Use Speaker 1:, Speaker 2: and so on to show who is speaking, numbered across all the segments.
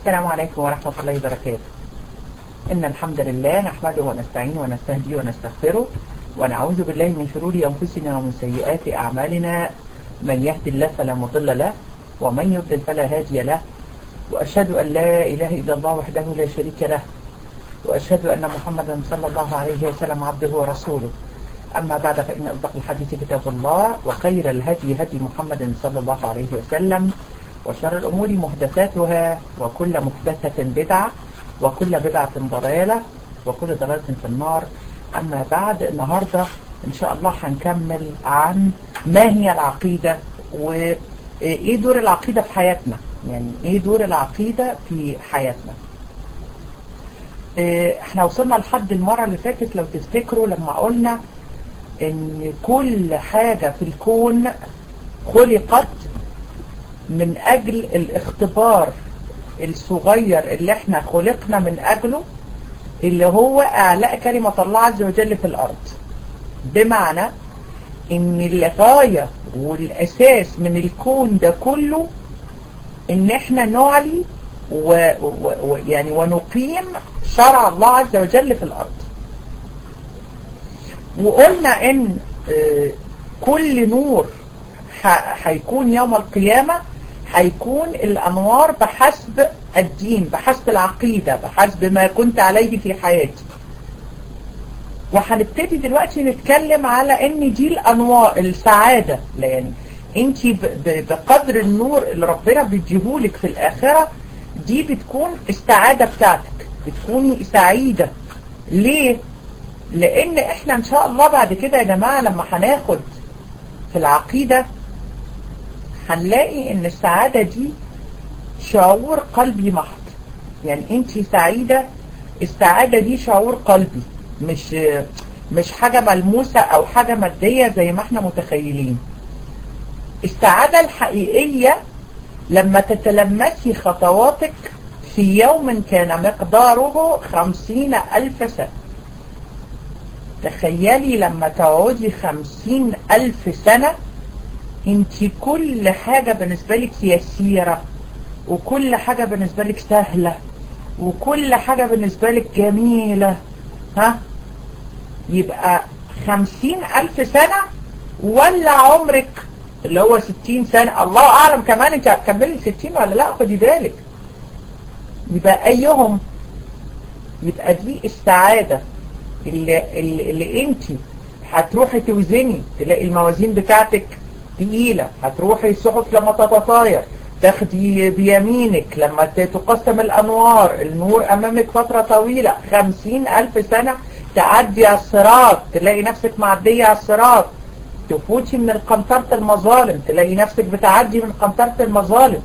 Speaker 1: السلام عليكم ورحمة الله وبركاته إن الحمد لله نحمده ونستعينه ونستهديه ونستغفره ونعوذ بالله من شرور أنفسنا ومن سيئات أعمالنا من يهد الله فلا مضل له ومن يضلل فلا هادي له وأشهد أن لا إله إلا الله وحده لا شريك له وأشهد أن محمدا صلى الله عليه وسلم عبده ورسوله أما بعد فإن أصدق الحديث كتاب الله وخير الهدي هدي محمد صلى الله عليه وسلم وشر الأمور محدثاتها وكل محدثة بدعة وكل بدعة ضلالة وكل ضلالة في النار أما بعد النهاردة إن شاء الله هنكمل عن ما هي العقيدة وإيه دور العقيدة في حياتنا يعني إيه دور العقيدة في حياتنا احنا وصلنا لحد المرة اللي فاتت لو تفتكروا لما قلنا ان كل حاجة في الكون خلقت من اجل الاختبار الصغير اللي احنا خلقنا من اجله اللي هو اعلاء كلمة الله عز وجل في الارض بمعنى ان الغاية والاساس من الكون ده كله ان احنا نعلي و و يعني ونقيم شرع الله عز وجل في الارض وقلنا ان كل نور هيكون يوم القيامة هيكون الأنوار بحسب الدين بحسب العقيدة بحسب ما كنت عليه في حياتي وهنبتدي دلوقتي نتكلم على ان دي الأنوار السعادة يعني انت بقدر النور اللي ربنا بيديهولك في الآخرة دي بتكون السعادة بتاعتك بتكوني سعيدة ليه؟ لان احنا ان شاء الله بعد كده يا جماعة لما هناخد في العقيدة هنلاقي ان السعادة دي شعور قلبي محض يعني انت سعيدة السعادة دي شعور قلبي مش مش حاجة ملموسة او حاجة مادية زي ما احنا متخيلين السعادة الحقيقية لما تتلمسي خطواتك في يوم كان مقداره خمسين ألف سنة تخيلي لما تقعدي خمسين ألف سنة انت كل حاجة بالنسبة لك يسيرة وكل حاجة بالنسبة لك سهلة وكل حاجة بالنسبة لك جميلة ها يبقى خمسين ألف سنة ولا عمرك اللي هو ستين سنة الله أعلم كمان انت هتكملي ستين ولا لا خدي بالك يبقى أيهم يبقى دي السعادة اللي, اللي, اللي انت هتروحي توزني تلاقي الموازين بتاعتك تقيلة هتروحي الصحف لما تتطاير تاخدي بيمينك لما تقسم الأنوار النور أمامك فترة طويلة خمسين ألف سنة تعدي على الصراط تلاقي نفسك معدية على الصراط تفوتي من قنطرة المظالم تلاقي نفسك بتعدي من قنطرة المظالم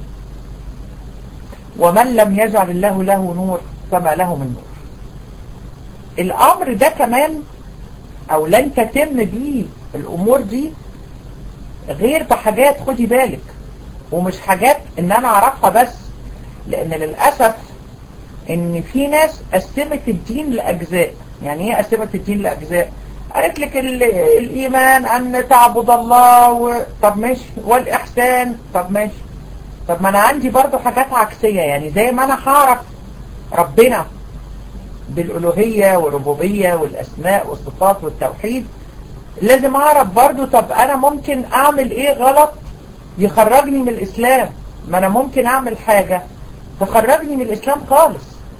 Speaker 1: ومن لم يجعل الله له نور فما له من نور الأمر ده كمان أو لن تتم بيه الأمور دي غير بحاجات خدي بالك ومش حاجات ان انا اعرفها بس لان للأسف ان في ناس قسمت الدين لأجزاء يعني ايه قسمت الدين لأجزاء قالت لك الايمان ان تعبد الله و... طب ماشي والاحسان طب ماشي طب ما انا عندي برضو حاجات عكسية يعني زي ما انا هعرف ربنا بالالوهية والربوبية والاسماء والصفات والتوحيد لازم اعرف برضو طب انا ممكن اعمل ايه غلط يخرجني من الاسلام ما انا ممكن اعمل حاجة تخرجني من الاسلام خالص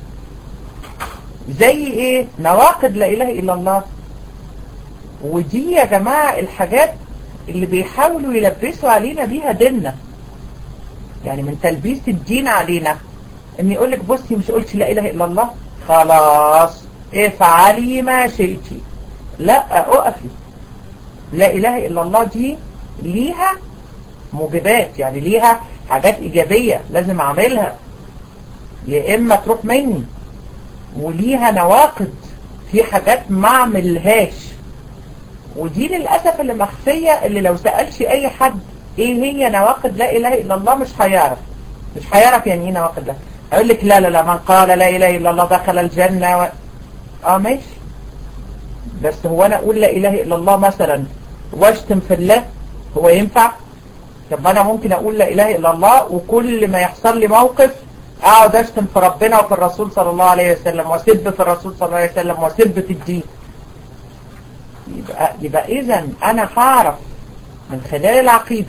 Speaker 1: زي ايه نواقض لا اله الا الله ودي يا جماعة الحاجات اللي بيحاولوا يلبسوا علينا بيها ديننا يعني من تلبيس الدين علينا ان يقولك بصي مش قلت لا اله الا الله خلاص افعلي ما شئتي لا اقفي لا اله الا الله دي ليها موجبات يعني ليها حاجات ايجابية لازم اعملها يا اما تروح مني وليها نواقض في حاجات ما اعملهاش ودي للأسف اللي مخفية اللي لو سألش اي حد ايه هي نواقض لا اله الا الله مش هيعرف مش هيعرف يعني ايه نواقض لا اقول لك لا لا لا من قال لا اله الا الله دخل الجنة و... اه ماشي بس هو انا اقول لا اله الا الله مثلا واشتم في الله هو ينفع طب ما انا ممكن اقول لا اله الا الله وكل ما يحصل لي موقف اقعد اشتم في ربنا وفي الرسول صلى الله عليه وسلم واسب في الرسول صلى الله عليه وسلم واسب في الدين يبقى, يبقى اذا انا هعرف من خلال العقيدة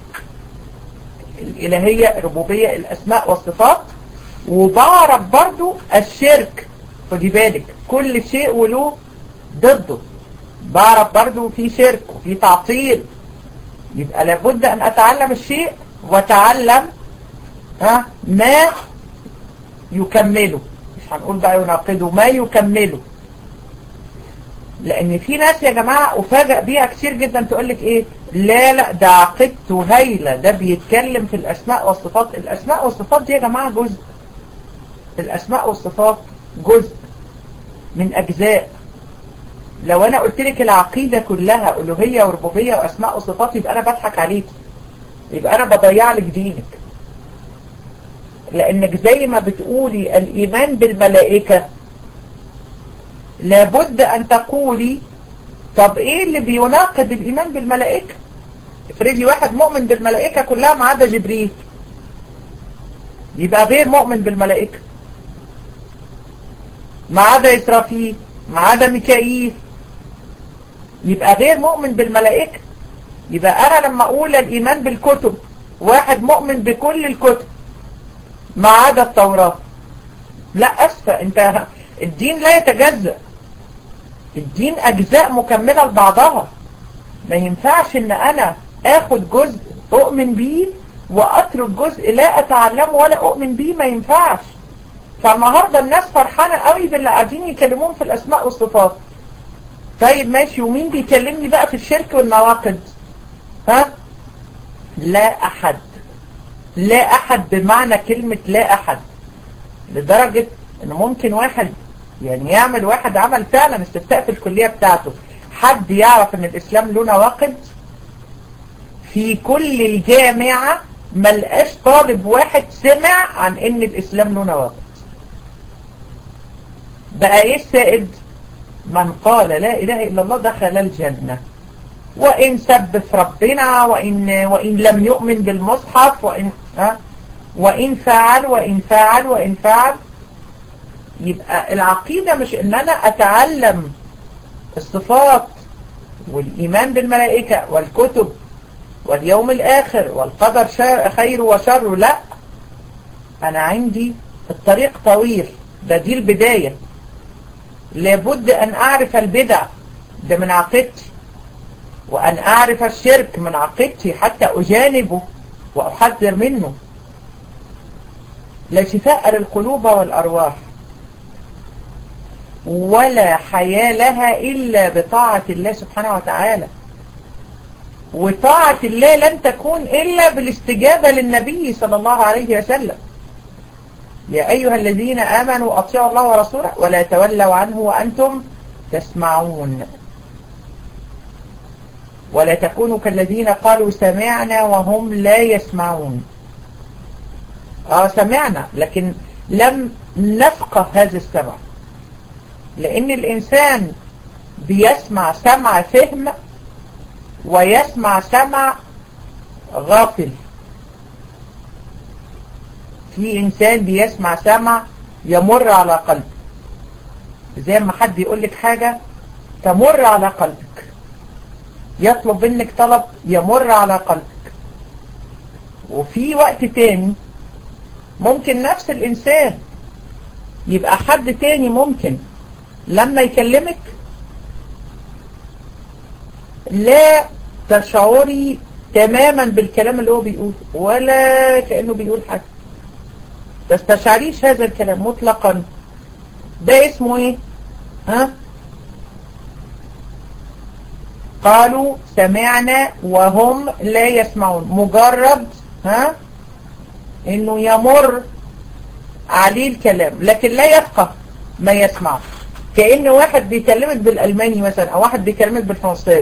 Speaker 1: الالهية الربوبية الاسماء والصفات وبعرف برضو الشرك خدي بالك كل شيء وله ضده بعرف برضو في شرك وفي تعطيل يبقى لابد ان اتعلم الشيء واتعلم ها ما يكمله مش هنقول بقى يناقضه ما يكمله لان في ناس يا جماعة افاجئ بيها كتير جدا تقول لك ايه لا لا ده عقيدته هايلة ده بيتكلم في الاسماء والصفات الاسماء والصفات دي يا جماعة جزء الاسماء والصفات جزء من اجزاء لو انا قلت لك العقيدة كلها الوهية وربوبية واسماء وصفات يبقى انا بضحك عليك يبقى انا بضيع لك دينك لانك زي ما بتقولي الايمان بالملائكة لابد ان تقولي طب ايه اللي بيناقض الايمان بالملائكة افرضي واحد مؤمن بالملائكة كلها ما عدا جبريل يبقى غير مؤمن بالملائكة ما عدا إسرافيل ما عدا ميكائيل يبقى غير مؤمن بالملائكة يبقى أنا لما أقول الإيمان بالكتب واحد مؤمن بكل الكتب ما عدا التوراة لا أسفة أنت الدين لا يتجزأ الدين أجزاء مكملة لبعضها ما ينفعش ان انا اخد جزء اؤمن بيه واترك جزء لا اتعلمه ولا اؤمن بيه ما ينفعش فالنهاردة الناس فرحانة قوي باللي قاعدين يكلمون في الاسماء والصفات طيب ماشي ومين بيكلمني بقى في الشرك والنواقض ها لا احد لا احد بمعنى كلمة لا احد لدرجة ان ممكن واحد يعني يعمل واحد عمل فعلا استفتاء في الكلية بتاعته حد يعرف ان الاسلام له نواقض في كل الجامعة ملقاش طالب واحد سمع عن ان الاسلام له نواقض بقى ايه السائد من قال لا اله الا الله دخل الجنة وان سب في ربنا وان, وإن لم يؤمن بالمصحف وإن, ها وإن فعل وإن فعل وإن فعل يبقى العقيدة مش ان انا اتعلم الصفات والإيمان بالملائكة والكتب واليوم الآخر والقدر خير وشر لا أنا عندي الطريق طويل ده دي البداية لابد أن أعرف البدع ده من عقيدتي وأن أعرف الشرك من عقيدتي حتى أجانبه وأحذر منه لا شفاء للقلوب والأرواح ولا حياة لها إلا بطاعة الله سبحانه وتعالى وطاعة الله لن تكون إلا بالاستجابة للنبي صلى الله عليه وسلم يا أيها الذين آمنوا أطيعوا الله ورسوله ولا تولوا عنه وأنتم تسمعون ولا تكونوا كالذين قالوا سمعنا وهم لا يسمعون آه سمعنا لكن لم نفقه هذا السمع لأن الإنسان بيسمع سمع فهم ويسمع سمع غافل في إنسان بيسمع سمع يمر على قلبه زي ما حد يقول لك حاجة تمر على قلبك يطلب منك طلب يمر على قلبك وفي وقت تاني ممكن نفس الإنسان يبقى حد تاني ممكن لما يكلمك لا تشعري تماما بالكلام اللي هو بيقوله ولا كأنه بيقول حاجة تستشعريش هذا الكلام مطلقا ده اسمه ايه ها قالوا سمعنا وهم لا يسمعون مجرد ها انه يمر عليه الكلام لكن لا يفقه ما يسمعه كأن واحد بيكلمك بالألماني مثلا أو واحد بيكلمك بالفرنساوي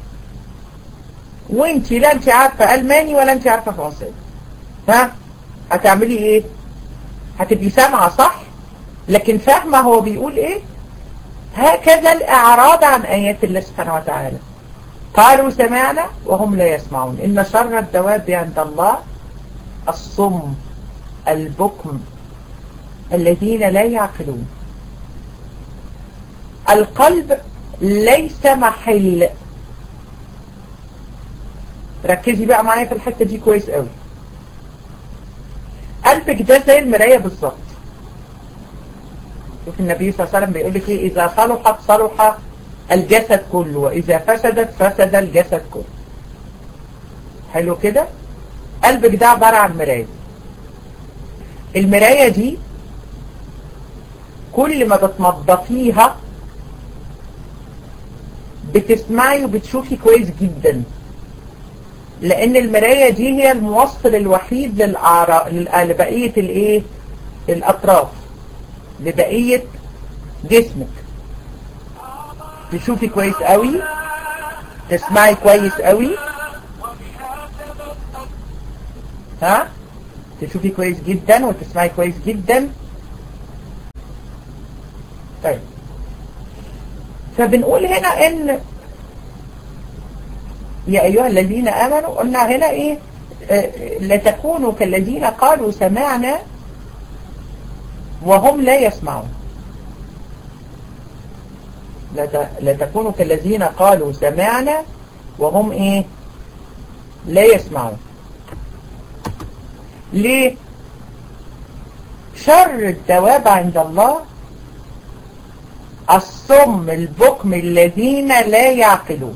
Speaker 1: وانت لا انت عارفة ألماني ولا انت عارفة فرنساوي ها هتعملي ايه هتبقي سامعة صح لكن فاهمة هو بيقول ايه هكذا الإعراض عن آيات الله سبحانه وتعالى قالوا سمعنا وهم لا يسمعون إن شر الدواب عند الله الصم البكم الذين لا يعقلون القلب ليس محل ركزي بقى معايا في الحتة دي كويس قوي قلبك ده زي المراية بالظبط شوف النبي صلى الله عليه وسلم بيقول لك ايه اذا صلحت صلح الجسد كله واذا فسدت فسد الجسد كله حلو كده قلبك ده عبارة عن مراية المراية دي كل ما بتنضفيها بتسمعي وبتشوفي كويس جدا لان المراية دي هي الموصل الوحيد للأعراء لبقية الايه الاطراف لبقية جسمك تشوفي كويس قوي تسمعي كويس قوي ها تشوفي كويس جدا وتسمعي كويس جدا طيب فبنقول هنا ان يا ايها الذين امنوا قلنا هنا ايه اه لا تكونوا كالذين قالوا سمعنا وهم لا يسمعون لا تكونوا كالذين قالوا سمعنا وهم ايه لا يسمعون ليه شر الدواب عند الله الصم البكم الذين لا يعقلون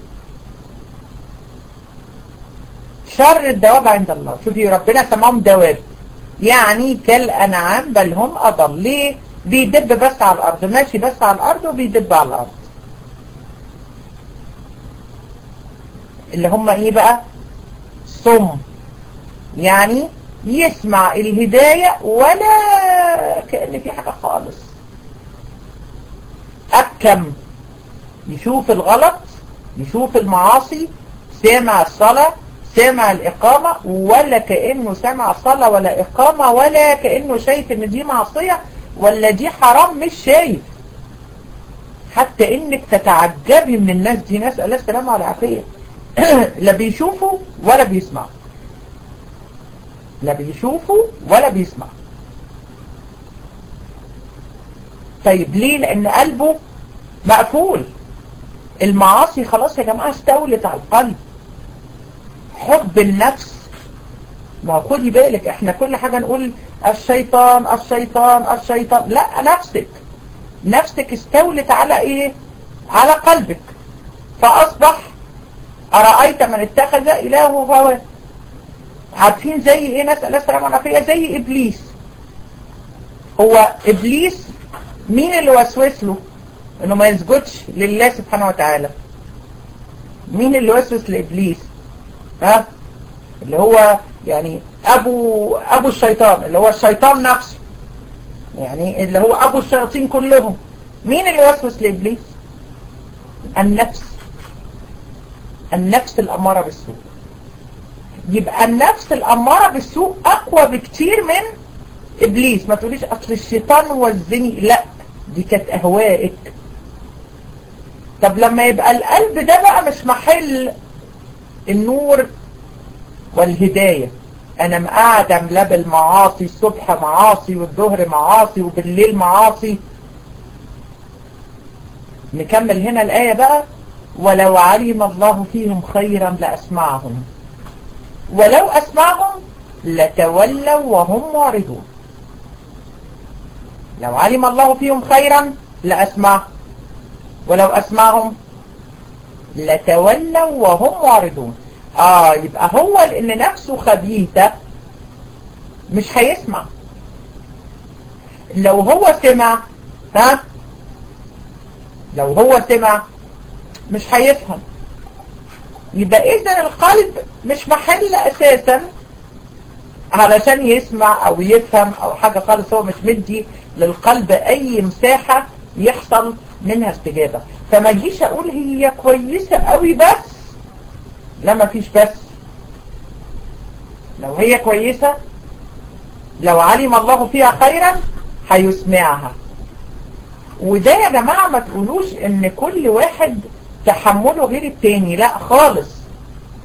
Speaker 1: شر الدواب عند الله شوفي ربنا سماهم دواب يعني كالأنعام بل هم أضل ليه بيدب بس على الأرض ماشي بس على الأرض وبيدب على الأرض اللي هم ايه بقى صم يعني يسمع الهداية ولا كأن في حاجة خالص أبكم يشوف الغلط يشوف المعاصي سامع الصلاة سامع الإقامة ولا كأنه سامع صلاة ولا إقامة ولا كأنه شايف إن دي معصية ولا دي حرام مش شايف حتى إنك تتعجبي من الناس دي ناس الله السلامة والعافية لا بيشوفوا ولا بيسمعوا لا بيشوفوا ولا بيسمعوا طيب ليه لأن قلبه مقفول المعاصي خلاص يا جماعة استولت على القلب حب النفس ما خدي بالك احنا كل حاجة نقول الشيطان الشيطان الشيطان لا نفسك نفسك استولت على ايه على قلبك فاصبح ارأيت من اتخذ الهه هواه عارفين زي ايه نسأل السلام والعافية زي ابليس هو ابليس مين اللي وسوس له انه ما يسجدش لله سبحانه وتعالى مين اللي وسوس لابليس ها اللي هو يعني ابو ابو الشيطان اللي هو الشيطان نفسه يعني اللي هو ابو الشياطين كلهم مين اللي وسوس لابليس النفس النفس الاماره بالسوء يبقى النفس الاماره بالسوء اقوى بكتير من ابليس ما تقوليش اصل الشيطان وزني لا دي كانت اهوائك طب لما يبقى القلب ده بقى مش محل النور والهداية انا مقاعدة املا بالمعاصي الصبح معاصي والظهر معاصي وبالليل معاصي نكمل هنا الآية بقى ولو علم الله فيهم خيرا لأسمعهم ولو أسمعهم لتولوا وهم معرضون لو علم الله فيهم خيرا لأسمعهم ولو أسمعهم لتولوا وهم معرضون آه يبقى هو لأن نفسه خبيثة مش هيسمع لو هو سمع ها لو هو سمع مش هيفهم يبقى إذا القلب مش محل أساسا علشان يسمع أو يفهم أو حاجة خالص هو مش مدي للقلب أي مساحة يحصل منها استجابة فما جيش أقول هي كويسة قوي بس لا ما فيش بس لو هي كويسة لو علم الله فيها خيرا هيسمعها وده يا جماعة ما تقولوش ان كل واحد تحمله غير التاني لا خالص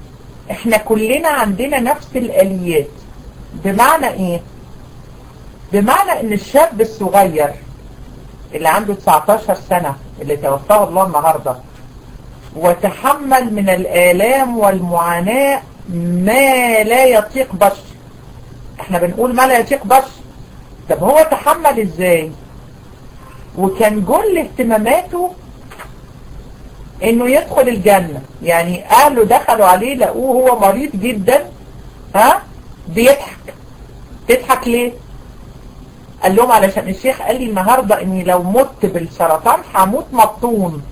Speaker 1: احنا كلنا عندنا نفس الاليات بمعنى ايه بمعنى ان الشاب الصغير اللي عنده 19 سنة اللي توفاه الله النهاردة وتحمل من الآلام والمعاناة ما لا يطيق بشر احنا بنقول ما لا يطيق بشر طب هو تحمل ازاي وكان كل اهتماماته انه يدخل الجنة يعني اهله دخلوا عليه لقوه هو مريض جدا ها بيضحك تضحك ليه قال لهم علشان الشيخ قال لي النهاردة اني لو مت بالسرطان هموت مبطون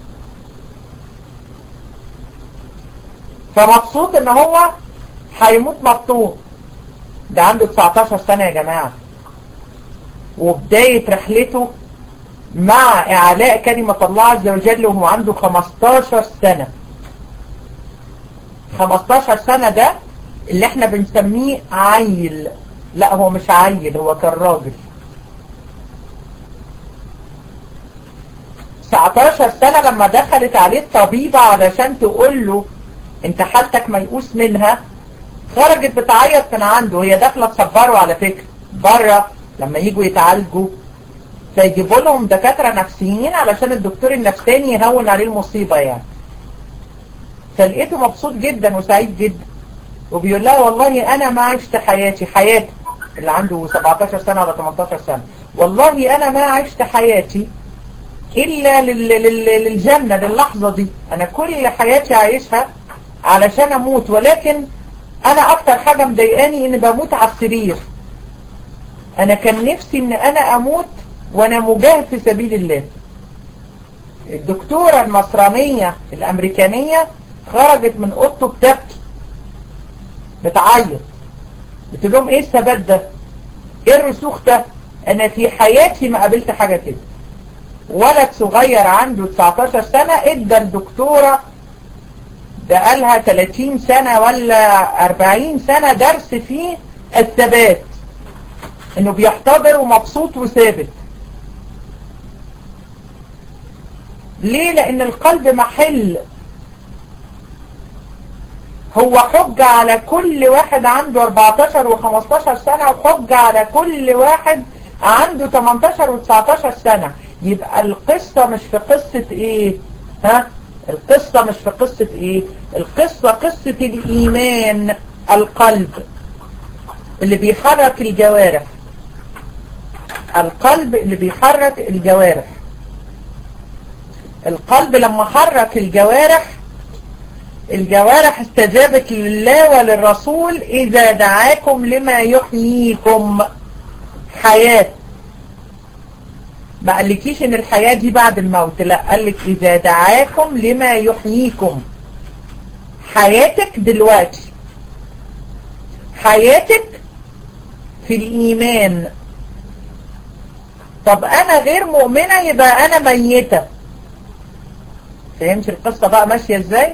Speaker 1: فمبسوط ان هو هيموت مبطون ده عنده 19 سنة يا جماعة وبداية رحلته مع إعلاء كلمة الله عز وجل وهو عنده 15 سنة 15 سنة ده اللي احنا بنسميه عيل لا هو مش عيل هو كان راجل 19 سنة لما دخلت عليه الطبيبة علشان تقول له انت حالتك ميؤوس منها خرجت بتعيط من عنده هي داخلة تصبره على فكرة بره لما يجوا يتعالجوا فيجيبوا لهم دكاترة نفسيين علشان الدكتور النفساني يهون عليه المصيبة يعني فلقيته مبسوط جدا وسعيد جدا وبيقول لها والله انا ما عشت حياتي حياتي اللي عنده 17 سنة ولا 18 سنة والله انا ما عشت حياتي الا لل... لل... للجنة للحظة دي انا كل حياتي عايشها علشان اموت ولكن انا اكتر حاجة مضايقاني ان بموت على السرير انا كان نفسي ان انا اموت وانا مجاهد في سبيل الله الدكتورة النصرانية الامريكانية خرجت من اوضته بتبكي بتعيط بتقول لهم ايه الثبات ده ايه الرسوخ ده انا في حياتي ما قابلت حاجة كده ولد صغير عنده 19 سنة ادى الدكتورة بقالها 30 سنة ولا 40 سنة درس فيه الثبات انه بيحتضر ومبسوط وثابت ليه لان القلب محل هو حجة على كل واحد عنده 14 و15 سنة وحجة على كل واحد عنده 18 و19 سنة يبقى القصة مش في قصة ايه ها القصة مش في قصة ايه القصة قصة الايمان القلب اللي بيحرك الجوارح القلب اللي بيحرك الجوارح القلب لما حرك الجوارح الجوارح استجابت لله وللرسول إذا دعاكم لما يحييكم حياة ما قالكيش ان الحياة دي بعد الموت لا قالك إذا دعاكم لما يحييكم حياتك دلوقتي حياتك في الإيمان طب أنا غير مؤمنة يبقى أنا ميتة فهمت القصة بقى ماشية ازاي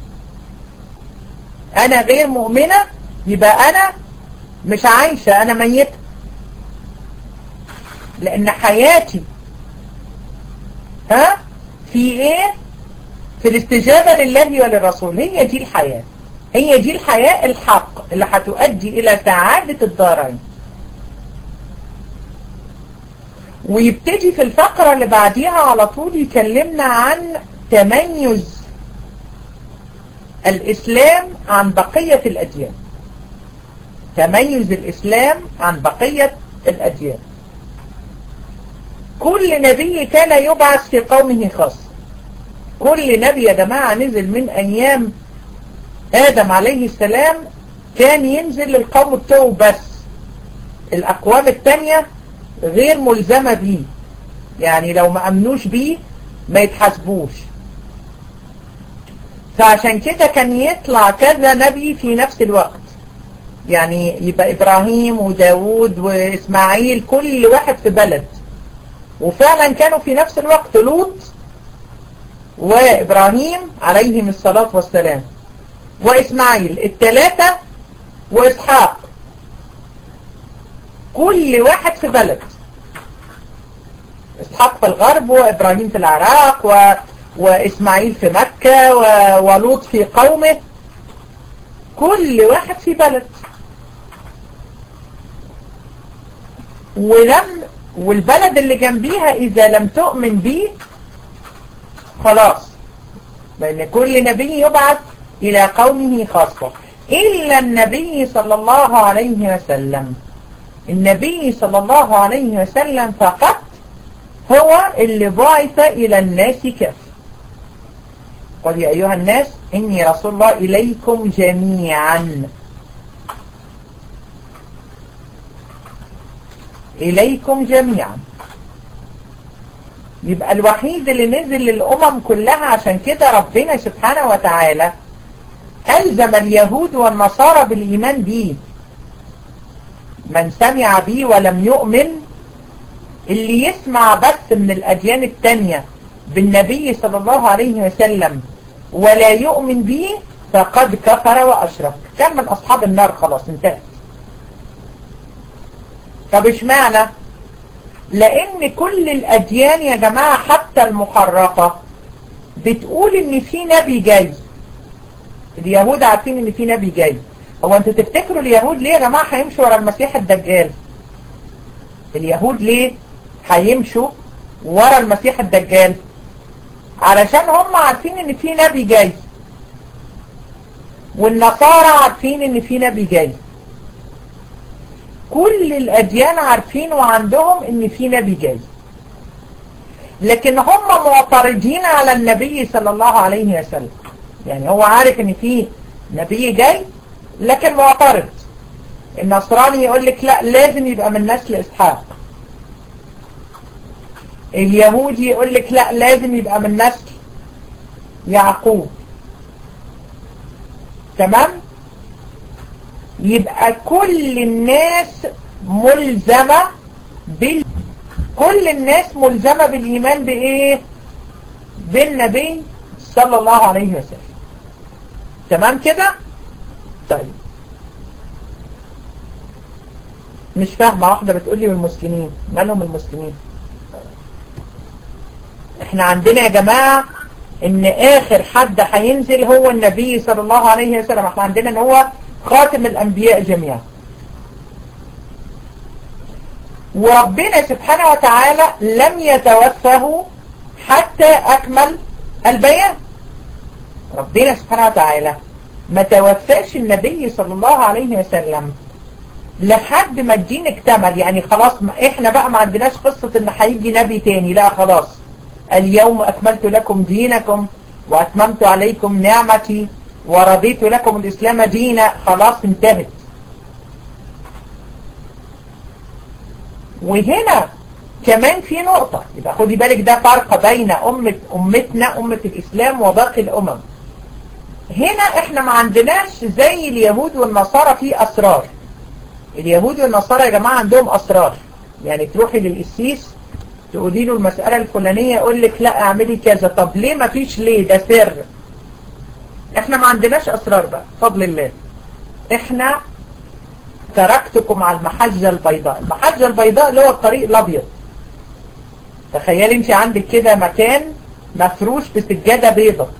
Speaker 1: انا غير مؤمنة يبقى انا مش عايشة انا ميتة لان حياتي ها في ايه في الاستجابة لله وللرسول هي دي الحياة هي دي الحياة الحق اللي هتؤدي الى سعادة الدارين ويبتدي في الفقرة اللي بعديها على طول يكلمنا عن تميز الإسلام عن بقية الأديان تميز الإسلام عن بقية الأديان كل نبي كان يبعث في قومه خاص كل نبي يا جماعة نزل من أيام آدم عليه السلام كان ينزل للقوم بتوعه بس الأقوام التانية غير ملزمة بيه يعني لو ما أمنوش بيه ما يتحاسبوش فعشان كده كان يطلع كذا نبي في نفس الوقت يعني يبقى إبراهيم وداود وإسماعيل كل واحد في بلد وفعلا كانوا في نفس الوقت لوط وإبراهيم عليهم الصلاة والسلام وإسماعيل الثلاثة وإسحاق كل واحد في بلد إسحاق في الغرب وإبراهيم في العراق و... وإسماعيل في مكة و... ولوط في قومه كل واحد في بلد ولم والبلد اللي جنبيها إذا لم تؤمن بيه خلاص لأن كل نبي يبعث إلى قومه خاصة إلا النبي صلى الله عليه وسلم النبي صلى الله عليه وسلم فقط هو اللي بعث إلى الناس كافة قل يا أيها الناس إني رسول الله إليكم جميعا إليكم جميعا يبقى الوحيد اللي نزل للأمم كلها عشان كده ربنا سبحانه وتعالى ألزم اليهود والنصارى بالإيمان به من سمع به ولم يؤمن اللي يسمع بس من الأديان التانية بالنبي صلى الله عليه وسلم ولا يؤمن به فقد كفر وأشرك كان من أصحاب النار خلاص انتهت طب اشمعنى لأن كل الأديان يا جماعة حتى المحرفة بتقول إن في نبي جاي اليهود عارفين إن في نبي جاي هو أنتوا تفتكروا اليهود ليه يا جماعة هيمشوا ورا المسيح الدجال اليهود ليه هيمشوا ورا المسيح الدجال علشان هم عارفين ان في نبي جاي والنصارى عارفين ان في نبي جاي كل الاديان عارفين وعندهم ان في نبي جاي لكن هم معترضين على النبي صلى الله عليه وسلم يعني هو عارف ان في نبي جاي لكن معترض النصراني يقول لك لا لازم يبقى من نسل اسحاق اليهودي يقول لك لا لازم يبقى من نسل يعقوب تمام يبقى كل الناس ملزمة بال كل الناس ملزمة بالإيمان بإيه بالنبي صلى الله عليه وسلم تمام كده طيب مش فاهمة واحدة بتقولي والمسلمين مالهم المسلمين احنا عندنا يا جماعة ان اخر حد هينزل هو النبي صلى الله عليه وسلم احنا عندنا ان هو خاتم الانبياء جميعا وربنا سبحانه وتعالى لم يتوفه حتى اكمل البيان ربنا سبحانه وتعالى ما توفاش النبي صلى الله عليه وسلم لحد ما الدين اكتمل يعني خلاص ما احنا بقى ما عندناش قصة ان هيجي نبي تاني لا خلاص اليوم أكملت لكم دينكم وأتممت عليكم نعمتي ورضيت لكم الإسلام دينا خلاص انتهت وهنا كمان في نقطة يبقى خدي بالك ده فرق بين أمة أمتنا أمة الإسلام وباقي الأمم هنا احنا ما عندناش زي اليهود والنصارى في أسرار اليهود والنصارى يا جماعة عندهم أسرار يعني تروحي للقسيس تقولي له المسألة الفلانية يقول لك لا اعملي كذا طب ليه ما فيش ليه ده سر احنا ما عندناش اسرار بقى فضل الله احنا تركتكم على المحجة البيضاء المحجة البيضاء اللي هو الطريق الابيض تخيلي انت عندك كده مكان مفروش بسجادة بيضاء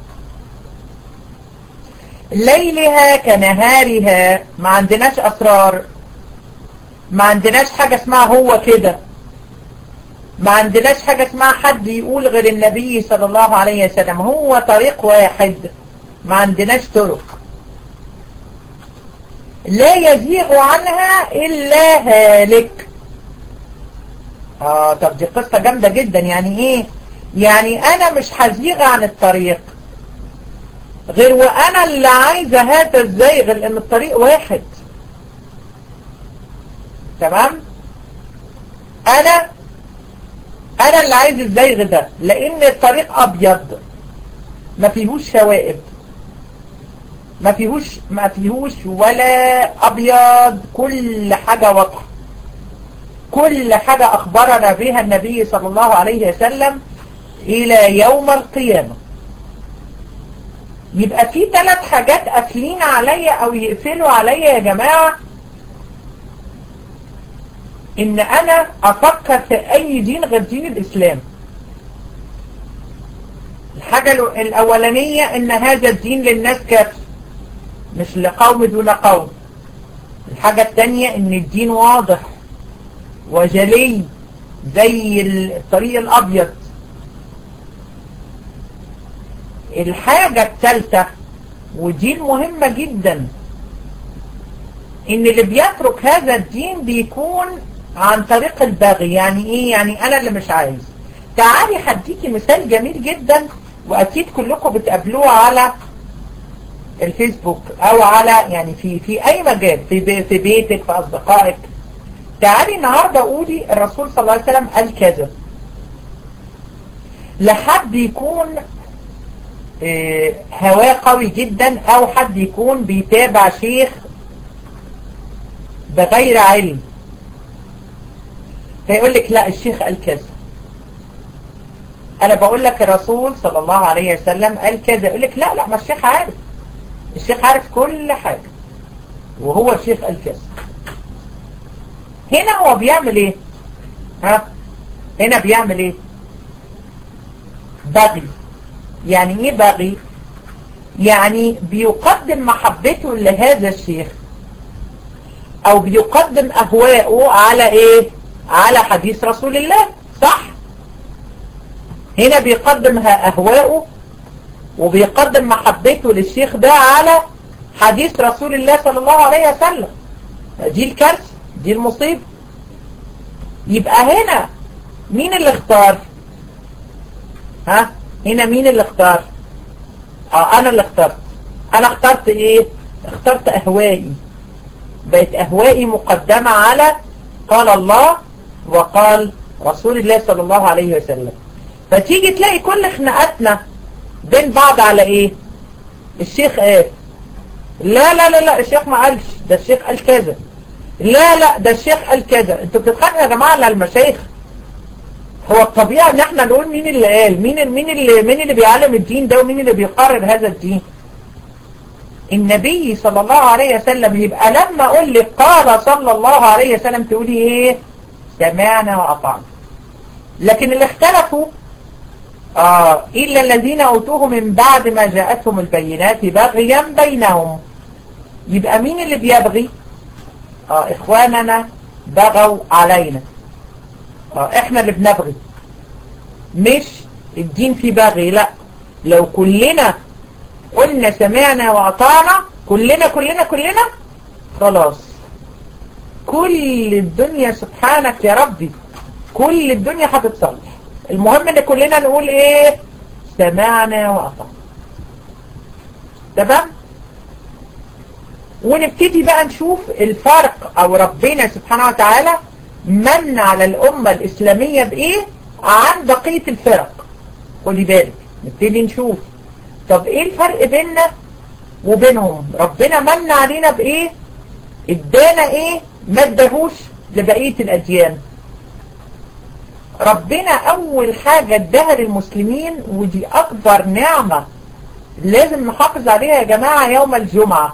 Speaker 1: ليلها كنهارها ما عندناش اسرار ما عندناش حاجة اسمها هو كده ما عندناش حاجة اسمها حد يقول غير النبي صلى الله عليه وسلم هو طريق واحد ما عندناش طرق لا يزيغ عنها إلا هالك آه طب دي قصة جامدة جدا يعني ايه يعني انا مش هزيغ عن الطريق غير وانا اللي عايزة هذا الزيغ لان الطريق واحد تمام انا انا اللي عايز الزيغ ده لان الطريق ابيض ما فيهوش شوائب ما فيهوش ما فيهوش ولا ابيض كل حاجة واضحة كل حاجة اخبرنا بها النبي صلى الله عليه وسلم الى يوم القيامة يبقى في ثلاث حاجات قافلين عليا او يقفلوا عليا يا جماعة ان انا افكر في اي دين غير دين الاسلام الحاجة الاولانية ان هذا الدين للناس كافر مش لقوم دون قوم الحاجة التانية ان الدين واضح وجلي زي الطريق الأبيض الحاجة الثالثة ودي المهمة جدا ان اللي بيترك هذا الدين بيكون عن طريق البغي يعني ايه يعني انا اللي مش عايز تعالي هديكي مثال جميل جدا واكيد كلكم بتقابلوه على الفيسبوك او على يعني في في اي مجال في بي في بيتك في اصدقائك تعالي النهارده قولي الرسول صلى الله عليه وسلم قال كذا لحد يكون اه هواه قوي جدا او حد يكون بيتابع شيخ بغير علم فيقول لك لا الشيخ قال كذا انا بقول لك الرسول صلى الله عليه وسلم قال كذا يقول لك لا لا ما الشيخ عارف الشيخ عارف كل حاجة وهو الشيخ قال كذا هنا هو بيعمل ايه ها هنا بيعمل ايه بغي يعني ايه بغي يعني بيقدم محبته لهذا الشيخ او بيقدم اهواءه على ايه على حديث رسول الله صح هنا بيقدم اهواءه وبيقدم محبته للشيخ ده على حديث رسول الله صلى الله عليه وسلم دي الكارثة دي المصيبة يبقى هنا مين اللي اختار ها هنا مين اللي اختار اه انا اللي اخترت انا اخترت ايه اخترت اهوائي بقت اهوائي مقدمة على قال الله وقال رسول الله صلى الله عليه وسلم فتيجي تلاقي كل خناقاتنا بين بعض على ايه الشيخ قال لا لا لا لا الشيخ ما قالش ده الشيخ قال كذا لا لا ده الشيخ قال كذا انتوا بتتخانقوا يا جماعه على المشايخ هو الطبيعي ان احنا نقول مين اللي قال مين مين اللي مين اللي بيعلم الدين ده ومين اللي بيقرر هذا الدين النبي صلى الله عليه وسلم يبقى لما اقول لك قال صلى الله عليه وسلم تقولي ايه سمعنا واطعنا لكن اللي اختلفوا آه إلا الذين أوتوه من بعد ما جاءتهم البينات بغيا بينهم يبقى مين اللي بيبغي آه إخواننا بغوا علينا آه إحنا اللي بنبغي مش الدين في بغي لا لو كلنا قلنا سمعنا وأطعنا كلنا كلنا كلنا خلاص كل الدنيا سبحانك يا ربي كل الدنيا هتتصلح المهم ان كلنا نقول ايه سمعنا وأطعنا تمام ونبتدي بقى نشوف الفرق او ربنا سبحانه وتعالى من على الامة الاسلامية بايه عن بقية الفرق خلي بالك نبتدي نشوف طب ايه الفرق بيننا وبينهم ربنا من علينا بايه ادانا ايه ما اداهوش لبقية الاديان ربنا اول حاجة اداها للمسلمين ودي اكبر نعمة لازم نحافظ عليها يا جماعة يوم الجمعة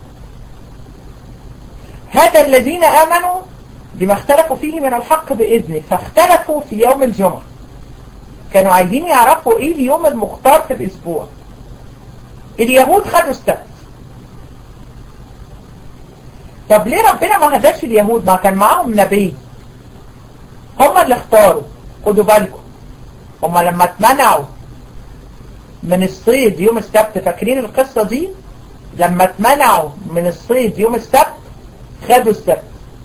Speaker 1: هذا الذين امنوا بما اختلفوا فيه من الحق باذنه فاختلفوا في يوم الجمعة كانوا عايزين يعرفوا ايه اليوم المختار في الاسبوع اليهود خدوا السبت طب ليه ربنا ما هداش اليهود ما كان معاهم نبي هم اللي اختاروا خدوا بالكم هم لما اتمنعوا من الصيد يوم السبت فاكرين القصة دي لما اتمنعوا من الصيد يوم السبت خدوا السبت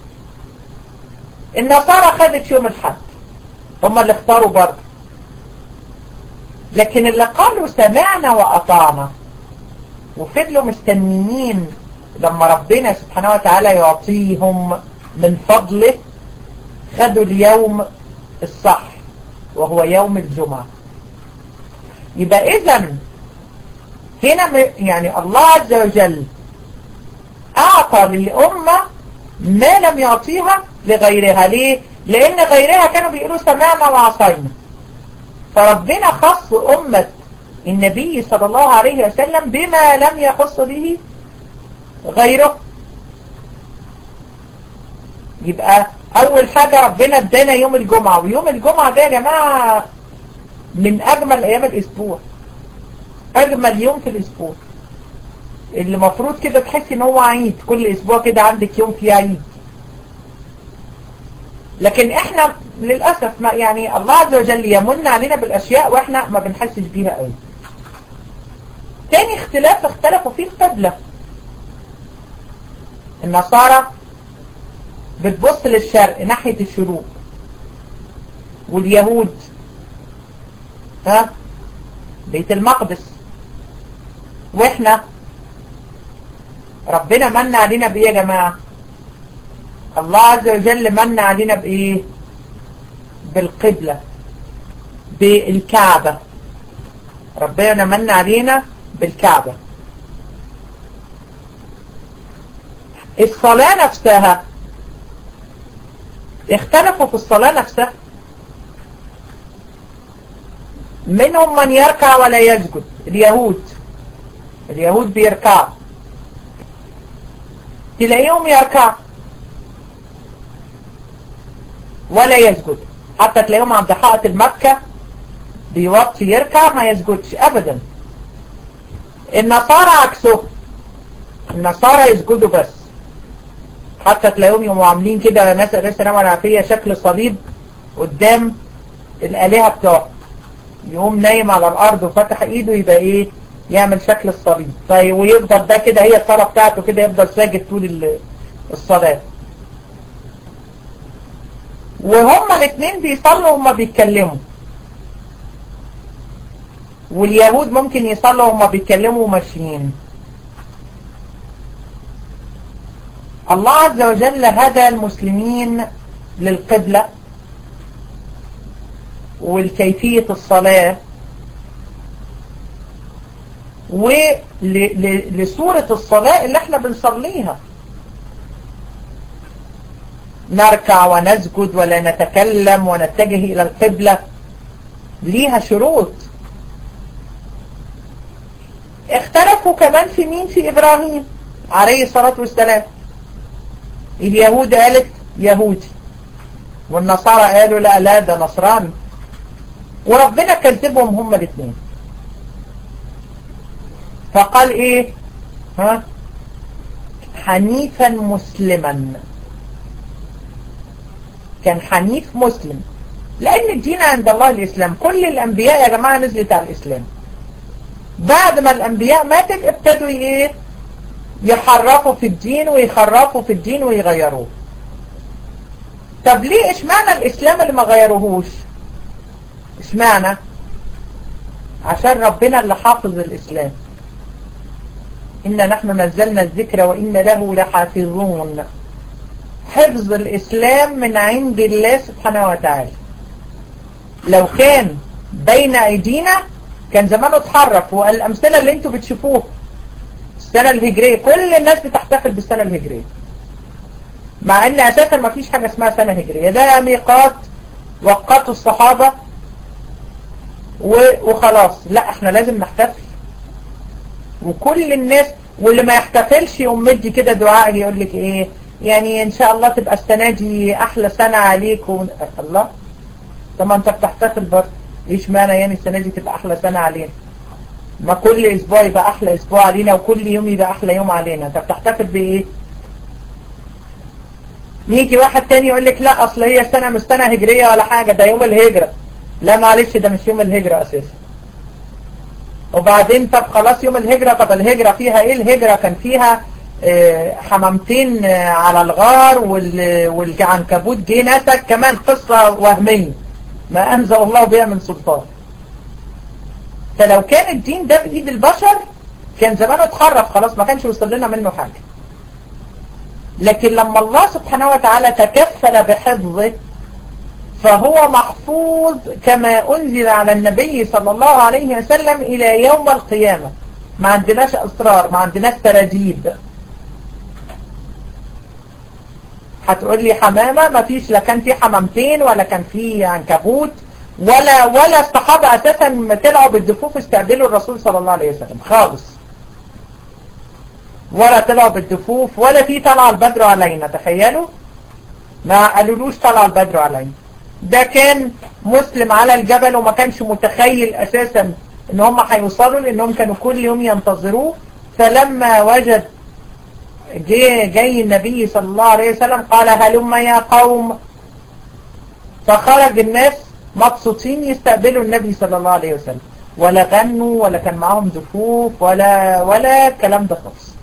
Speaker 1: النصارى خدت يوم الحد هم اللي اختاروا برضه لكن اللي قالوا سمعنا وأطعنا وفضلوا مستنيين لما ربنا سبحانه وتعالى يعطيهم من فضله خدوا اليوم الصح وهو يوم الجمعة يبقى إذا هنا يعني الله عز وجل أعطى للأمة ما لم يعطيها لغيرها ليه؟ لأن غيرها كانوا بيقولوا سمعنا وعصينا فربنا خص أمة النبي صلى الله عليه وسلم بما لم يخص به غيره يبقى أول حاجة ربنا ادانا يوم الجمعة ويوم الجمعة ده يا جماعة من أجمل أيام الأسبوع أجمل يوم في الأسبوع اللي مفروض كده تحس إن هو عيد كل أسبوع كده عندك يوم فيه عيد لكن احنا للأسف ما يعني الله عز وجل يمن علينا بالأشياء واحنا ما بنحسش بيها قوي تاني اختلاف اختلفوا فيه القبلة النصارى بتبص للشرق ناحية الشروق واليهود ها بيت المقدس واحنا ربنا من علينا بايه يا جماعة الله عز وجل من علينا بايه بالقبلة بالكعبة ربنا من علينا بالكعبة الصلاة نفسها اختلفوا في الصلاة نفسها منهم من يركع ولا يسجد اليهود اليهود بيركعوا تلاقيهم يركع ولا يسجد حتى تلاقيهم عند حائط المكة بيوطي يركع ما يسجدش ابدا النصارى عكسه النصارى يسجدوا بس حتى تلاقيهم يوم عاملين كده ناس السلام العافية شكل صليب قدام الآلهة بتوعه يقوم نايم على الأرض وفتح إيده يبقى إيه يعمل شكل الصليب طيب ويفضل ده كده هي الصلاة بتاعته كده يفضل ساجد طول الصلاة وهما الاثنين بيصلوا وهما بيتكلموا واليهود ممكن يصلوا وهما بيتكلموا وماشيين الله عز وجل هدى المسلمين للقبلة والكيفية الصلاة ولصورة الصلاة اللي احنا بنصليها نركع ونسجد ولا نتكلم ونتجه إلى القبلة ليها شروط اختلفوا كمان في مين في إبراهيم عليه الصلاة والسلام اليهود قالت يهودي والنصارى قالوا لا لا ده نصراني وربنا كذبهم هما الاثنين فقال ايه ها حنيفا مسلما كان حنيف مسلم لان الدين عند الله الاسلام كل الانبياء يا جماعة نزلت على الاسلام بعد ما الانبياء ماتت ابتدوا ايه يحرفوا في الدين ويخرفوا في الدين ويغيروه طب ليه اشمعنى الاسلام اللي ما غيروهوش اشمعنى عشان ربنا اللي حافظ الاسلام إنا نحن نزلنا الذكر وإن له لحافظون حفظ الإسلام من عند الله سبحانه وتعالى لو كان بين أيدينا كان زمانه اتحرف والأمثلة اللي انتوا بتشوفوها السنة الهجرية كل الناس بتحتفل بالسنة الهجرية مع ان اساسا ما فيش حاجة اسمها سنة هجرية ده ميقات وقته الصحابة وخلاص لا احنا لازم نحتفل وكل الناس واللي ما يحتفلش يقوم مدي كده دعاء يقول لك ايه يعني ان شاء الله تبقى السنة دي احلى سنة عليك و... الله طب ما انت بتحتفل برضه ايش معنى يعني السنة دي تبقى احلى سنة علينا ما كل اسبوع يبقى احلى اسبوع علينا وكل يوم يبقى احلى يوم علينا انت بتحتفل بايه يجي واحد تاني يقول لك لا اصل هي السنة مش سنة هجرية ولا حاجة ده يوم الهجرة لا معلش ده مش يوم الهجرة اساسا وبعدين طب خلاص يوم الهجرة طب الهجرة فيها ايه الهجرة كان فيها اه حمامتين اه على الغار والعنكبوت جه نسك كمان قصة وهمية ما أنزل الله بها من سلطان فلو كان الدين ده بإيد البشر كان زمانه اتخرف خلاص ما كانش وصل لنا منه حاجة لكن لما الله سبحانه وتعالى تكفل بحفظه فهو محفوظ كما أنزل على النبي صلى الله عليه وسلم إلى يوم القيامة ما عندناش أسرار ما عندناش تراجيب هتقول لي حمامة ما فيش لا كان في حمامتين ولا كان في عنكبوت ولا ولا الصحابة أساسا طلعوا بالدفوف استقبلوا الرسول صلى الله عليه وسلم خالص ولا طلعوا بالدفوف ولا في طلع البدر علينا تخيلوا ما قالولوش طلع البدر علينا ده كان مسلم على الجبل وما كانش متخيل اساسا ان هم هيوصلوا لانهم كانوا كل يوم ينتظروه فلما وجد جاي, جاي النبي صلى الله عليه وسلم قال هلم يا قوم فخرج الناس مبسوطين يستقبلوا النبي صلى الله عليه وسلم ولا غنوا ولا كان معاهم دفوف ولا ولا الكلام ده خالص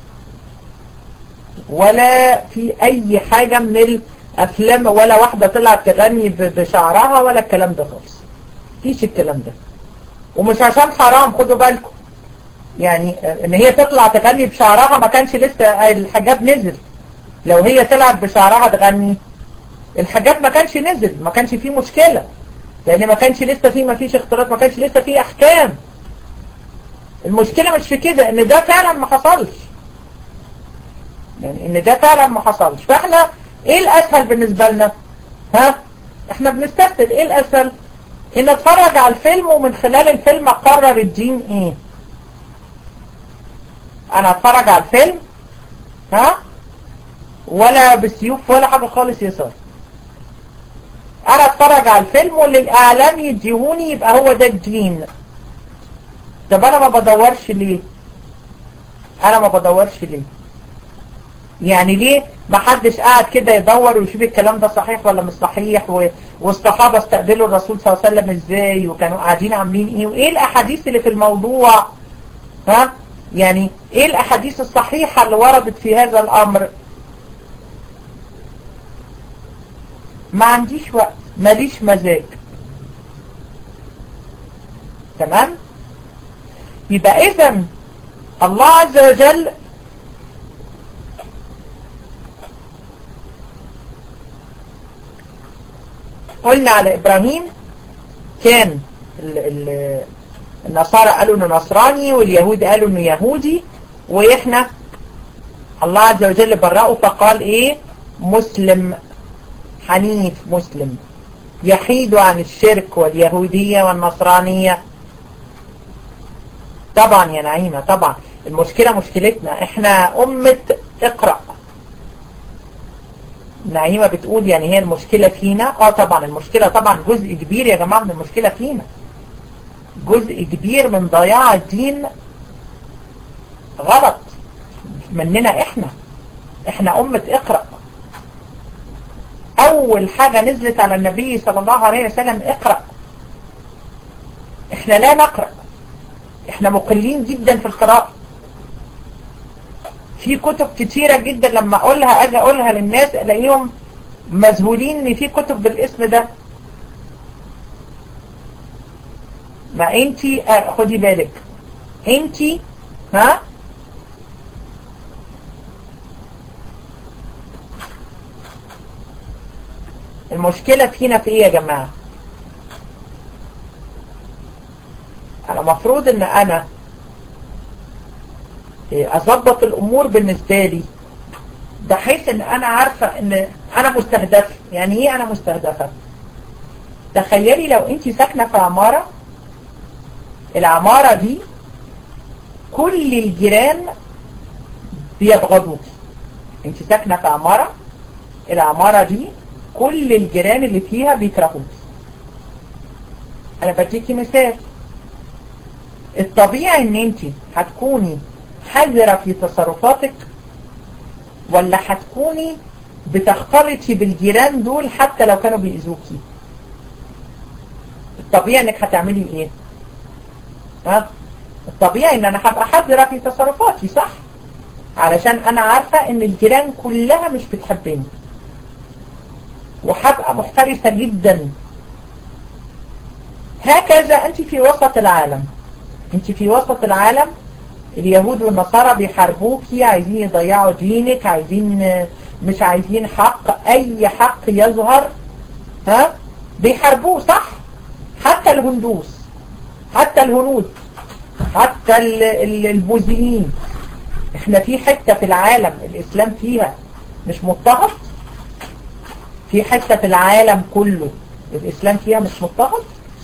Speaker 1: ولا في اي حاجة من الافلام ولا واحدة طلعت تغني بشعرها ولا الكلام ده خالص فيش الكلام ده ومش عشان حرام خدوا بالكم يعني ان هي تطلع تغني بشعرها ما كانش لسه الحجاب نزل لو هي طلعت بشعرها تغني الحجاب ما كانش نزل ما كانش فيه مشكلة لان ما كانش لسه فيه ما فيش اختلاط ما كانش لسه فيه احكام المشكلة مش في كده ان ده فعلا ما حصلش يعني ان ده فعلا ما حصلش فاحنا ايه الاسهل بالنسبة لنا ها احنا بنستسهل ايه الاسهل ان اتفرج على الفيلم ومن خلال الفيلم اقرر الدين ايه انا اتفرج على الفيلم ها ولا بالسيوف ولا حاجة خالص يسار انا اتفرج على الفيلم واللي الاعلام يديهوني يبقى هو ده الدين طب انا ما بدورش ليه انا ما بدورش ليه يعني ليه ما حدش قاعد كده يدور ويشوف الكلام ده صحيح ولا مش صحيح و... والصحابة استقبلوا الرسول صلى الله عليه وسلم ازاي وكانوا قاعدين عاملين ايه وايه الاحاديث اللي في الموضوع ها يعني ايه الاحاديث الصحيحة اللي وردت في هذا الامر ما عنديش وقت ماليش مزاج تمام يبقى اذا الله عز وجل قلنا على ابراهيم كان ال ال النصارى قالوا انه نصراني واليهود قالوا انه يهودي واحنا الله عز وجل برأه فقال ايه مسلم حنيف مسلم يحيد عن الشرك واليهودية والنصرانية طبعا يا نعيمة طبعا المشكلة مشكلتنا احنا أمة اقرأ نعيمة بتقول يعني هي المشكلة فينا اه طبعا المشكلة طبعا جزء كبير يا جماعة من المشكلة فينا جزء كبير من ضياع الدين غلط مننا احنا احنا أمة اقرأ أول حاجة نزلت على النبي صلى الله عليه وسلم اقرأ احنا لا نقرأ احنا مقلين جدا في القراءة في كتب كتيرة جدا لما أقولها أجي أقولها للناس ألاقيهم مذهولين إن في كتب بالاسم ده ما انتي آه خدي بالك انتي ها المشكلة فينا في ايه يا جماعة انا مفروض ان انا اظبط الامور بالنسبة لي بحيث ان انا عارفة ان انا مستهدفة يعني ايه انا مستهدفة تخيلي لو انت ساكنة في عمارة العمارة دي كل الجيران بيبغضوك انت ساكنة في عمارة العمارة دي كل الجيران اللي فيها بيكرهوك انا بديكي مثال الطبيعي ان انت هتكوني حذرة في تصرفاتك ولا هتكوني بتختلطي بالجيران دول حتى لو كانوا بيأذوكي الطبيعي انك هتعملي ايه ها الطبيعي ان انا هبقى حذرة في تصرفاتي صح علشان انا عارفة ان الجيران كلها مش بتحبني وهبقى محترسة جدا هكذا انت في وسط العالم انت في وسط العالم اليهود والنصارى بيحاربوكي عايزين يضيعوا دينك عايزين مش عايزين حق اي حق يظهر ها بيحاربوه صح حتى الهندوس حتى الهنود حتى البوذيين احنا في حتة في العالم الاسلام فيها مش مضطهد في حتة في العالم كله الاسلام فيها مش مضطهد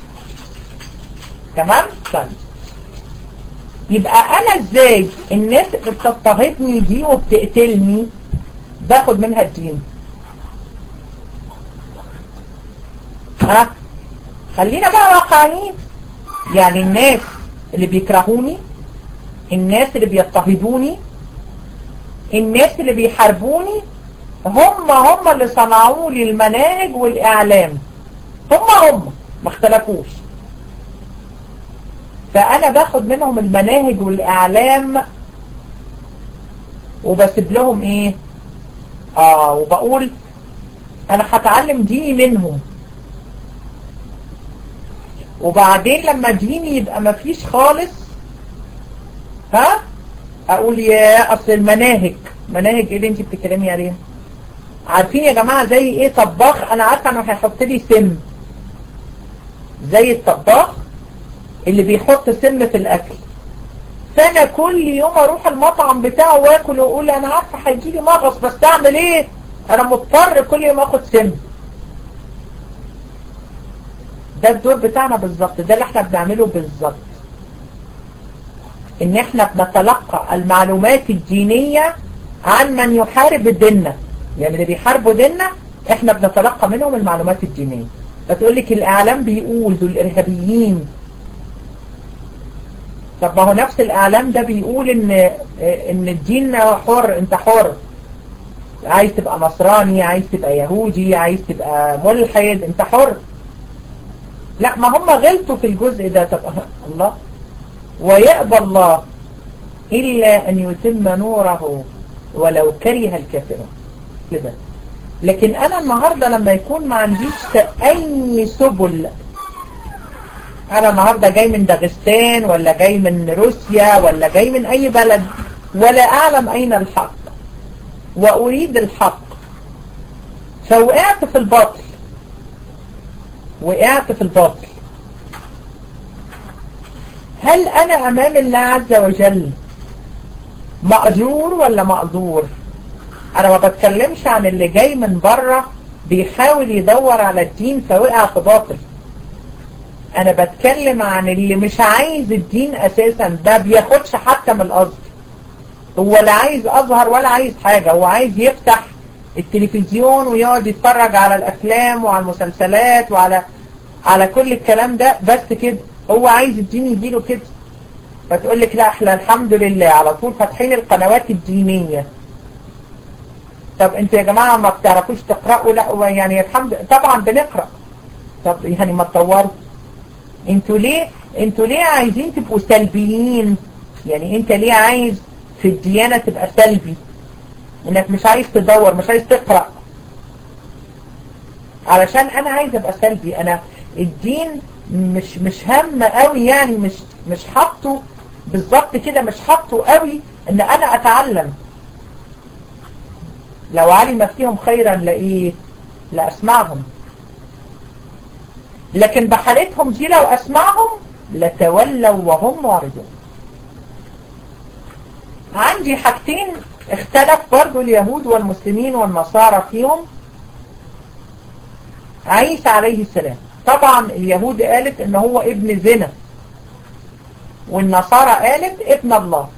Speaker 1: تمام طيب يبقى انا ازاي الناس اللي بتضطهدني دي وبتقتلني باخد منها الدين ها خلينا بقى واقعيين يعني الناس اللي بيكرهوني الناس اللي بيضطهدوني الناس اللي بيحاربوني هم هم اللي صنعوا لي المناهج والإعلام هم هم ما اختلفوش فأنا باخد منهم المناهج والإعلام وبسيب لهم إيه آه وبقول أنا هتعلم ديني منهم وبعدين لما ديني يبقى مفيش خالص ها أقول يا أصل المناهج مناهج إيه اللي أنت بتتكلمي عليها عارفين يا جماعة زي إيه طباخ أنا عارفة إنه هيحط لي سم زي الطباخ اللي بيحط سم في الأكل فأنا كل يوم أروح المطعم بتاعه وآكل وأقول أنا عارفة هيجي لي مغص بس أعمل إيه أنا مضطر كل يوم أخد سم ده الدور بتاعنا بالظبط ده اللي احنا بنعمله بالظبط ان احنا بنتلقى المعلومات الدينية عن من يحارب ديننا يعني اللي بيحاربوا ديننا احنا بنتلقى منهم المعلومات الدينية فتقول لك الاعلام بيقول دول ارهابيين طب ما هو نفس الاعلام ده بيقول ان ان الدين حر انت حر عايز تبقى نصراني عايز تبقى يهودي عايز تبقى ملحد انت حر لا ما هم غلطوا في الجزء ده طب الله ويأبى الله إلا أن يتم نوره ولو كره الكافرون كده لكن أنا النهاردة لما يكون ما عنديش أي سبل أنا النهاردة جاي من داغستان ولا جاي من روسيا ولا جاي من أي بلد ولا أعلم أين الحق وأريد الحق فوقعت في الباطل وقعت في الباطل هل أنا أمام الله عز وجل مأجور ولا مأجور أنا ما بتكلمش عن اللي جاي من بره بيحاول يدور على الدين فوقع في باطل أنا بتكلم عن اللي مش عايز الدين أساسا ده بياخدش حتى من الأرض هو لا عايز أظهر ولا عايز حاجة هو عايز يفتح التلفزيون ويقعد يتفرج على الأفلام وعلى المسلسلات وعلى على كل الكلام ده بس كده هو عايز الدين يديله كده فتقول لك لا احنا الحمد لله على طول فاتحين القنوات الدينية طب انتوا يا جماعة ما بتعرفوش تقرأوا لا يعني الحمد طبعا بنقرأ طب يعني ما تطوروا انتوا ليه انتوا ليه عايزين تبقوا سلبيين يعني انت ليه عايز في الديانة تبقى سلبي انك مش عايز تدور مش عايز تقرأ علشان انا عايز ابقى سلبي انا الدين مش مش هم قوي يعني مش مش حاطه بالظبط كده مش حاطه قوي ان انا اتعلم لو علم فيهم خيرا لايه لاسمعهم لكن بحالتهم دي لو اسمعهم لتولوا وهم معرضون عندي حاجتين اختلف برضو اليهود والمسلمين والنصارى فيهم عيسى عليه السلام طبعا اليهود قالت ان هو ابن زنا والنصارى قالت ابن الله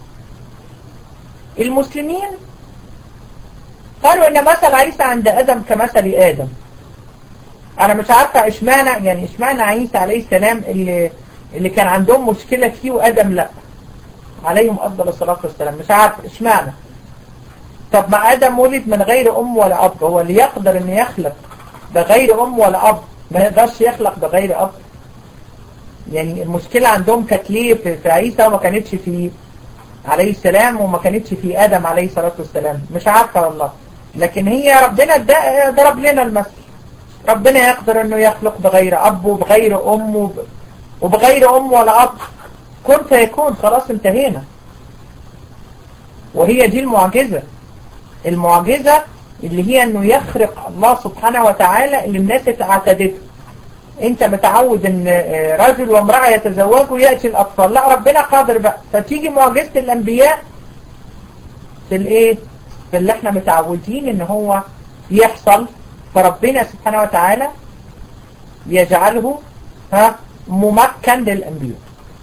Speaker 1: المسلمين قالوا ان مثل عيسى عند ادم كمثل ادم انا مش عارفة اشمعنى يعني اشمعنى عيسى عليه السلام اللي, اللي كان عندهم مشكلة فيه وادم لا عليهم افضل الصلاة والسلام مش عارف اشمعنى طب ما ادم ولد من غير ام ولا اب هو اللي يقدر ان يخلق بغير ام ولا اب ما يقدرش يخلق بغير اب يعني المشكلة عندهم كانت ليه في عيسى وما كانتش في عليه السلام وما كانتش في ادم عليه الصلاة والسلام مش عارفة والله لكن هي ربنا ضرب لنا المثل ربنا يقدر انه يخلق بغير اب وبغير ام وبغير ام ولا اب كن فيكون خلاص انتهينا وهي دي المعجزة المعجزة اللي هي انه يخرق الله سبحانه وتعالى اللي الناس اتعتدته انت متعود ان رجل وامرأة يتزوجوا يأتي الاطفال لا ربنا قادر بقى فتيجي معجزة الانبياء في الايه في اللي احنا متعودين ان هو يحصل فربنا سبحانه وتعالى يجعله ها ممكن للانبياء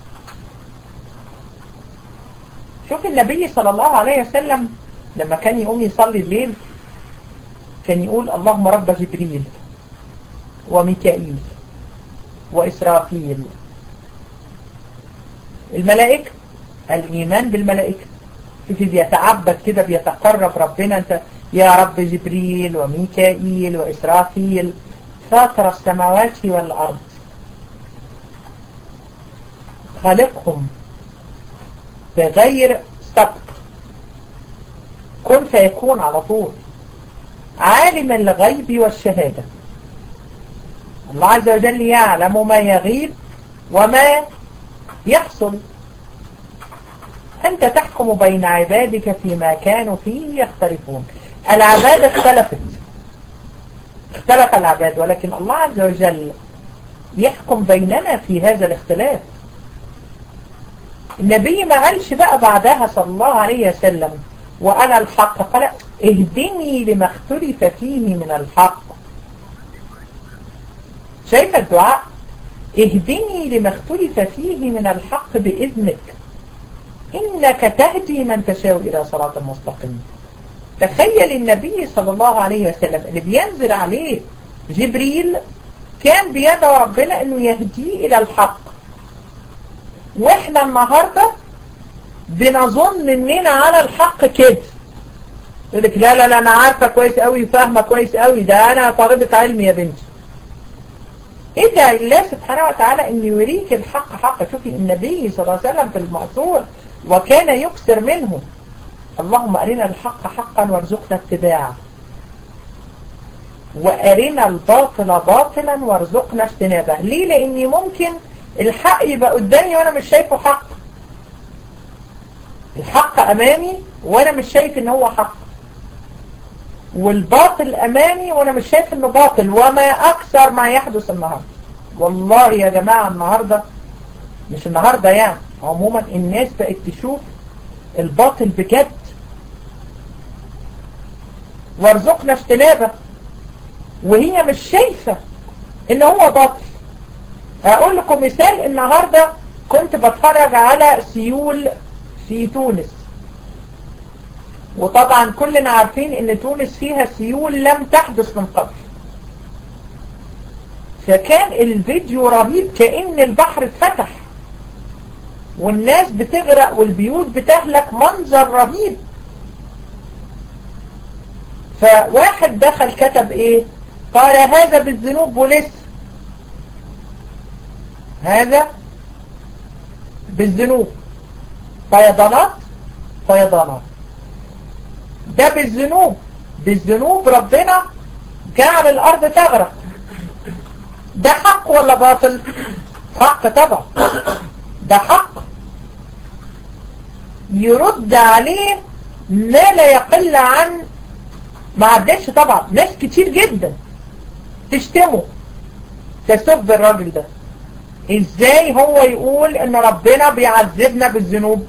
Speaker 1: شوف النبي صلى الله عليه وسلم لما كان يقوم يصلي الليل كان يقول اللهم رب جبريل وميكائيل وإسرافيل الملائكة الإيمان بالملائكة في بيتعبد كده بيتقرب ربنا انت يا رب جبريل وميكائيل وإسرافيل فاطر السماوات والأرض خالقهم بغير سبق كن فيكون على طول عالم الغيب والشهادة الله عز وجل يعلم ما يغيب وما يحصل أنت تحكم بين عبادك فيما كانوا فيه يختلفون العباد اختلفت اختلف العباد ولكن الله عز وجل يحكم بيننا في هذا الاختلاف النبي ما قالش بقى بعدها صلى الله عليه وسلم وأنا الحق قال اهدني لما اختلف فيه من الحق شايف الدعاء اهدني لما اختلف فيه من الحق بإذنك إنك تهدي من تشاء إلى صراط مستقيم تخيل النبي صلى الله عليه وسلم اللي بينزل عليه جبريل كان بيدعو ربنا انه يهديه الى الحق واحنا النهاردة بنظن اننا على الحق كده يقول لك لا لا لا انا عارفة كويس قوي وفاهمة كويس قوي ده انا طالبة علم يا بنتي ادعي الله سبحانه وتعالى ان يوريك الحق حق شوفي النبي صلى الله عليه وسلم في المعصور وكان يكثر منه اللهم أرنا الحق حقا وارزقنا اتباعه وأرنا الباطل باطلا وارزقنا اجتنابه ليه لأني ممكن الحق يبقى قدامي وأنا مش شايفه حق الحق أمامي وأنا مش شايف إن هو حق والباطل أمامي وأنا مش شايف إنه باطل وما أكثر ما يحدث النهاردة والله يا جماعة النهاردة مش النهاردة يعني عموما الناس بقت تشوف الباطل بجد وارزقنا اجتنابه وهي مش شايفة ان هو باطل اقول لكم مثال النهاردة كنت بتفرج على سيول في تونس وطبعا كلنا عارفين ان تونس فيها سيول لم تحدث من قبل فكان الفيديو رهيب كأن البحر اتفتح والناس بتغرق والبيوت بتهلك منظر رهيب فواحد دخل كتب ايه قال هذا بالذنوب ولسه هذا بالذنوب فيضانات فيضانات ده بالذنوب بالذنوب ربنا جعل الارض تغرق ده حق ولا باطل حق طبعا ده حق يرد عليه ما لا يقل عن ما عدتش طبعا ناس كتير جدا تشتمه تسب الراجل ده ازاي هو يقول ان ربنا بيعذبنا بالذنوب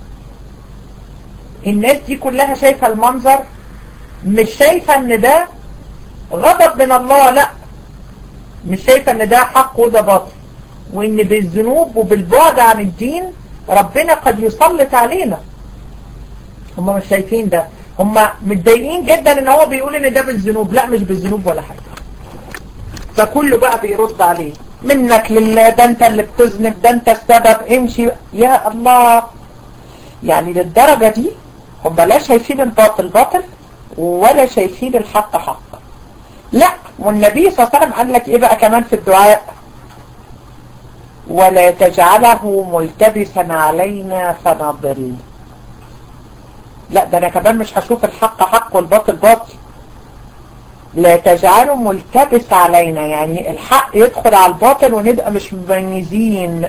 Speaker 1: الناس دي كلها شايفة المنظر مش شايفة ان ده غضب من الله لا مش شايفة ان ده حق وده باطل وان بالذنوب وبالبعد عن الدين ربنا قد يسلط علينا هم مش شايفين ده هم متضايقين جدا ان هو بيقول ان ده بالذنوب لا مش بالذنوب ولا حاجة فكله بقى بيرد عليه منك لله ده انت اللي بتذنب ده انت السبب امشي يا الله يعني للدرجة دي هم لا شايفين الباطل باطل ولا شايفين الحق حق لا والنبي صلى الله عليه وسلم قال لك ايه بقى كمان في الدعاء ولا تجعله ملتبسا علينا فنضل لا ده انا كمان مش هشوف الحق حق والباطل باطل لا تجعله ملتبس علينا يعني الحق يدخل على الباطل ونبقى مش مميزين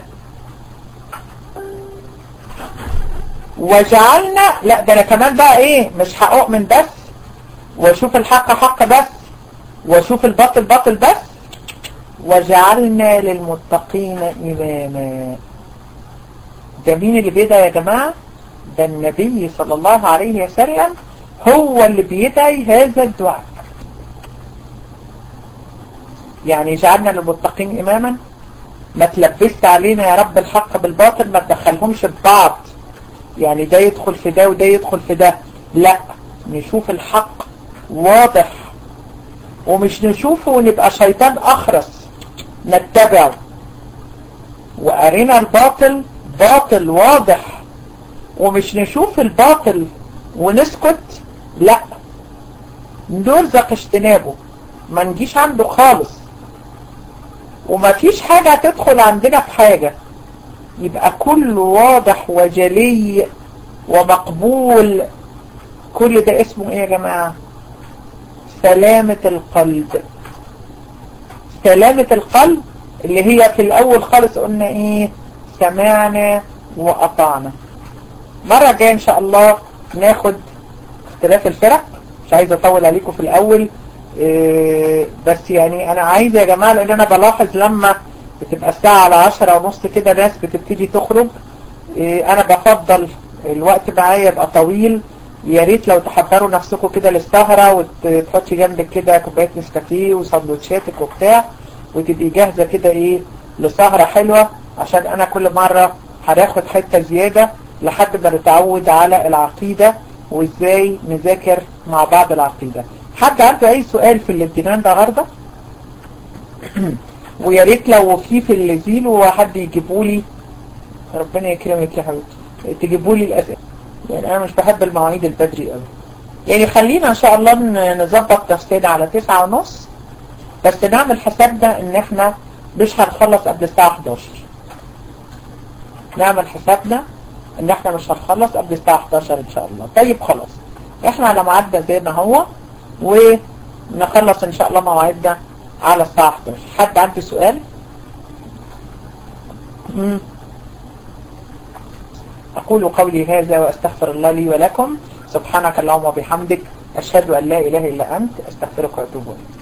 Speaker 1: وجعلنا لا ده انا كمان بقى ايه مش هأؤمن بس واشوف الحق حق بس واشوف الباطل باطل بس وجعلنا للمتقين إماما ده مين اللي بيدعي يا جماعة ده النبي صلى الله عليه وسلم هو اللي بيدعي هذا الدعاء يعني جعلنا للمتقين إماما ما تلبست علينا يا رب الحق بالباطل ما تدخلهمش ببعض يعني ده يدخل في ده وده يدخل في ده لا نشوف الحق واضح ومش نشوفه ونبقى شيطان أخرس نتبعه وأرنا الباطل باطل واضح ومش نشوف الباطل ونسكت لا نرزق اجتنابه ما نجيش عنده خالص ومفيش حاجة هتدخل عندنا في حاجة يبقى كله واضح وجلي ومقبول كل ده اسمه ايه يا جماعة سلامة القلب سلامة القلب اللي هي في الاول خالص قلنا ايه سمعنا وأطعنا مرة جاية ان شاء الله ناخد اختلاف الفرق مش عايز اطول عليكم في الاول إيه بس يعني انا عايز يا جماعة لان انا بلاحظ لما بتبقى الساعة على عشرة ونص كده ناس بتبتدي تخرج إيه انا بفضل الوقت معايا يبقى طويل يا ريت لو تحضروا نفسكم كده للسهرة وتحطي جنبك كده كوباية نسكافيه وسندوتشاتك وبتاع وتبقي جاهزة كده ايه لسهرة حلوة عشان انا كل مرة هناخد حتة زيادة لحد ما نتعود على العقيدة وازاي نذاكر مع بعض العقيدة حد عنده اي سؤال في الامتنان ده النهارده ويا ريت لو في في الليزيل وحد يجيبوا لي ربنا يكرمك يا حبيبتي تجيبوا لي الاسئله يعني انا مش بحب المواعيد البدري قوي يعني خلينا ان شاء الله نظبط نفسنا على تسعة ونص بس نعمل حسابنا ان احنا مش هنخلص قبل الساعة 11 نعمل حسابنا ان احنا مش هنخلص قبل الساعة 11 ان شاء الله طيب خلاص احنا على ميعادنا زي ما هو ونخلص ان شاء الله مواعيدنا على الساعة 11 حد عنده سؤال مم. أقول قولي هذا وأستغفر الله لي ولكم سبحانك اللهم وبحمدك أشهد أن لا إله إلا أنت أستغفرك وأتوب إليك